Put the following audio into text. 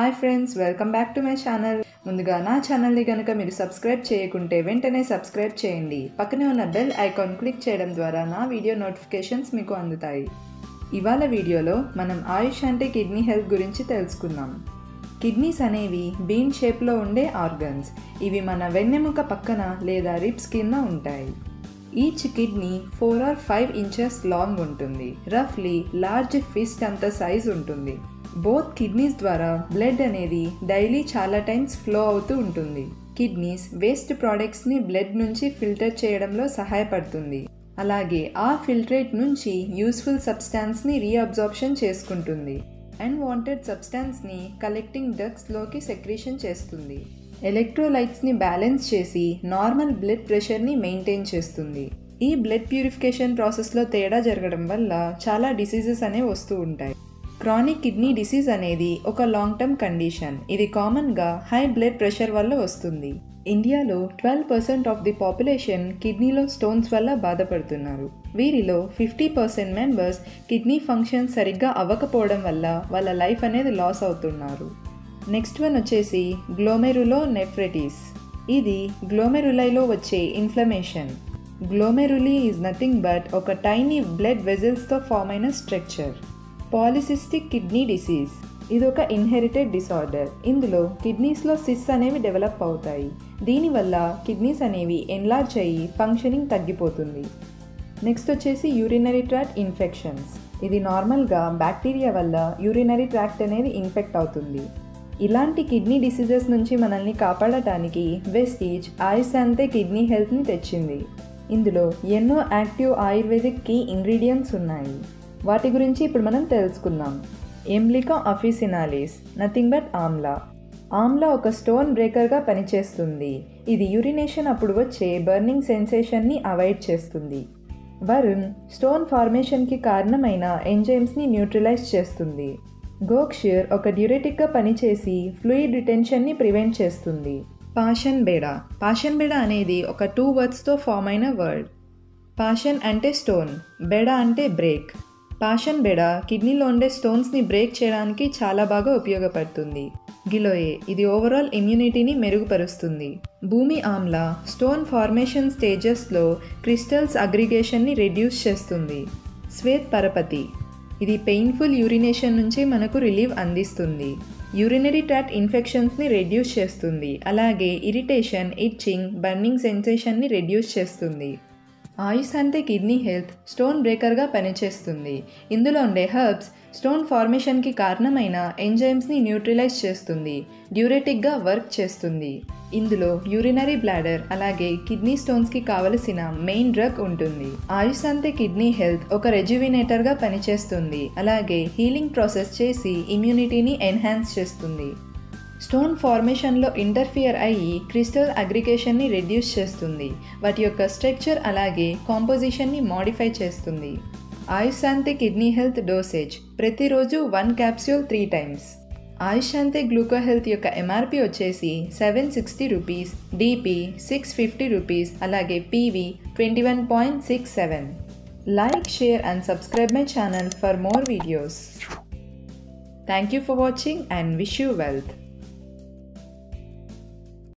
hi friends welcome back to my channel ముందుగా నా ఛానల్ని కనుక మీరు సబ్స్క్రైబ్ చేయకుంటే వెంటనే సబ్స్క్రైబ్ చేయండి పక్కనే ఉన్న బెల్ ఐకాన్ క్లిక్ చేయడం ద్వారా నా వీడియో నోటిఫికేషన్స్ మీకు అందుతాయి ఇవాళ వీడియోలో మనం ఆయుష్ అంటే కిడ్నీ హెల్త్ గురించి తెలుసుకుందాం కిడ్నీస్ అనేవి బీన్ షేప్లో ఉండే ఆర్గన్స్ ఇవి మన వెన్నెముక పక్కన లేదా రిబ్స్ కింద ఉంటాయి each kidney four or five inches long ఉంటుంది రఫ్లీ లార్జ్ ఫిస్ట్ అంత సైజ్ ఉంటుంది బోత్ కిడ్నీస్ ద్వారా బ్లడ్ అనేది డైలీ చాలా టైమ్స్ ఫ్లో అవుతూ ఉంటుంది కిడ్నీస్ వేస్ట్ ప్రోడక్ట్స్ని బ్లడ్ నుంచి ఫిల్టర్ చేయడంలో సహాయపడుతుంది అలాగే ఆ ఫిల్ట్రేట్ నుంచి యూస్ఫుల్ సబ్స్టాన్స్ని రీఅబ్జార్ప్షన్ చేసుకుంటుంది అండ్ వాంటెడ్ సబ్స్టాన్స్ని కలెక్టింగ్ డక్స్లోకి సెక్రీషన్ చేస్తుంది ఎలక్ట్రోలైట్స్ని బ్యాలెన్స్ చేసి నార్మల్ బ్లడ్ ప్రెషర్ని మెయింటైన్ చేస్తుంది ఈ బ్లడ్ ప్యూరిఫికేషన్ ప్రాసెస్లో తేడా జరగడం వల్ల చాలా డిసీజెస్ అనేవి వస్తూ ఉంటాయి క్రానిక్ కిడ్నీ డిసీజ్ అనేది ఒక లాంగ్ టర్మ్ కండిషన్ ఇది కామన్గా హై బ్లడ్ ప్రెషర్ వల్ల వస్తుంది ఇండియాలో twelve percent of the population కిడ్నీలో స్టోన్స్ వల్ల బాధపడుతున్నారు వీరిలో fifty percent members kidney function సరిగ్గా అవ్వకపోవడం వల్ల వాళ్ళ లైఫ్ అనేది లాస్ అవుతున్నారు నెక్స్ట్ వన్ వచ్చేసి గ్లోమెరులో నెఫ్రెటిస్ ఇది గ్లోమెరులైలో వచ్చే inflammation glomeruli is nothing but ఒక టైనీ బ్లడ్ వెజల్స్తో ఫామ్ అయిన స్ట్రక్చర్ పాలిసిస్టిక్ కిడ్నీ డిసీజ్ ఇది ఒక ఇన్హెరిటెడ్ డిసార్డర్ ఇందులో కిడ్నీస్లో సిస్ అనేవి డెవలప్ అవుతాయి దీనివల్ల కిడ్నీస్ అనేవి ఎన్లార్జ్ అయ్యి ఫంక్షనింగ్ తగ్గిపోతుంది నెక్స్ట్ వచ్చేసి యూరినరీ ట్రాక్ట్ ఇన్ఫెక్షన్స్ ఇది నార్మల్గా బ్యాక్టీరియా వల్ల యూరినరీ ట్రాక్ట్ అనేది ఇన్ఫెక్ట్ అవుతుంది ఇలాంటి కిడ్నీ డిసీజెస్ నుంచి మనల్ని కాపాడటానికి వెస్టీజ్ ఆయుశాంతే కిడ్నీ హెల్త్ని తెచ్చింది ఇందులో ఎన్నో యాక్టివ్ ఆయుర్వేదిక్ కీ ఇంగ్రీడియంట్స్ ఉన్నాయి వాటి గురించి ఇప్పుడు మనం తెలుసుకుందాం Emblica officinalis nothing but amla amla ఒక స్టోన్ బ్రేకర్గా పనిచేస్తుంది ఇది యూరినేషన్ అప్పుడు వచ్చే బర్నింగ్ సెన్సేషన్ని అవాయిడ్ చేస్తుంది వరుణ్ స్టోన్ ఫార్మేషన్కి కారణమైన ఎంజైమ్స్ని న్యూట్రలైజ్ చేస్తుంది గోక్షిర్ ఒక డ్యూరెటిక్గా పనిచేసి ఫ్లూయిడ్ రిటెన్షన్ని ప్రివెంట్ చేస్తుంది పాషన్ బేడ పాషన్ బేడ అనేది ఒక టూ వర్డ్స్తో ఫామ్ అయిన వర్డ్ పాషన్ అంటే స్టోన్ బెడ అంటే బ్రేక్ పాషన్ బెడ కిడ్నీలో ఉండే స్టోన్స్ని బ్రేక్ చేయడానికి చాలా బాగా ఉపయోగపడుతుంది గిలోయే ఇది ఓవరాల్ ఇమ్యూనిటీని మెరుగుపరుస్తుంది భూమి ఆమ్ల స్టోన్ ఫార్మేషన్ స్టేజెస్లో క్రిస్టల్స్ అగ్రిగేషన్ని రెడ్యూస్ చేస్తుంది శ్వేత్ పరపతి ఇది పెయిన్ఫుల్ యూరినేషన్ నుంచి మనకు రిలీఫ్ అందిస్తుంది యూరినరీ ట్రాక్ట్ ఇన్ఫెక్షన్స్ని రెడ్యూస్ చేస్తుంది అలాగే ఇరిటేషన్ ఇచ్చింగ్ బర్నింగ్ సెన్సేషన్ని రెడ్యూస్ చేస్తుంది ఆయుష్ అంటే కిడ్నీ హెల్త్ స్టోన్ బ్రేకర్గా పనిచేస్తుంది ఇందులో ఉండే హర్బ్స్ స్టోన్ ఫార్మేషన్కి కారణమైన ఎంజైమ్స్ని న్యూట్రిలైజ్ చేస్తుంది డ్యూరెటిక్గా వర్క్ చేస్తుంది ఇందులో యూరినరీ బ్లాడర్ అలాగే కిడ్నీ స్టోన్స్కి కావలసిన మెయిన్ డ్రగ్ ఉంటుంది ఆయుష్ అంటే కిడ్నీ హెల్త్ ఒక రెజ్యువినేటర్గా పనిచేస్తుంది అలాగే హీలింగ్ ప్రాసెస్ చేసి ఇమ్యూనిటీని ఎన్హాన్స్ చేస్తుంది స్టోన్ ఫార్మేషన్లో ఇంటర్ఫియర్ అయ్యి క్రిస్టల్ అగ్రిగేషన్ని రెడ్యూస్ చేస్తుంది వాటి యొక్క స్ట్రక్చర్ అలాగే కాంపోజిషన్ని మాడిఫై చేస్తుంది ఆయుశాంతి కిడ్నీ హెల్త్ డోసేజ్ ప్రతిరోజు one capsule three times Ayushanti gluco health యొక్క ఎంఆర్పి వచ్చేసి seven sixty rupees DP six fifty rupees అలాగే PV twenty one point six seven like share and subscribe my channel for more videos thank you for watching and wish you wealth